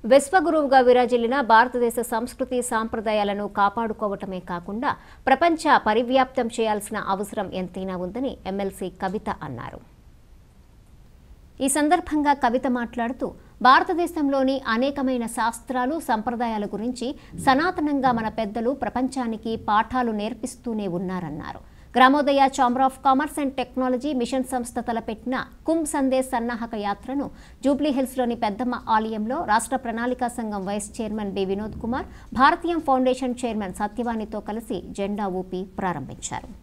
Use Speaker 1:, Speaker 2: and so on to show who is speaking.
Speaker 1: విశ్వగురువుగా విరాజిల్లిన భారతదేశ సంస్కృతి సాంప్రదాయాలను కాపాడుకోవటమే కాకుండా ప్రపంచ పరివ్యాప్తం చేయాల్సిన అవసరం ఎంతైనా ఉందని ఎమ్మెల్సీ కవిత అన్నారు ఈ సందర్భంగా కవిత మాట్లాడుతూ భారతదేశంలోని అనేకమైన శాస్త్రాలు సంప్రదాయాల గురించి సనాతనంగా మన పెద్దలు ప్రపంచానికి పాఠాలు నేర్పిస్తూనే ఉన్నారన్నారు Gramodaya chamber of commerce and technology mission సంస్థ తలపెట్టిన కుంభ్ సందేశ్ సన్నాహక యాత్రను జూబ్లీహిల్స్లోని పెద్దమ్మ ఆలయంలో రాష్ట్ర ప్రణాళికా సంఘం vice chairman B Vinod Kumar Bharatiyam foundation chairman సత్యవాణితో కలిసి జెండా ఊపి ప్రారంభించారు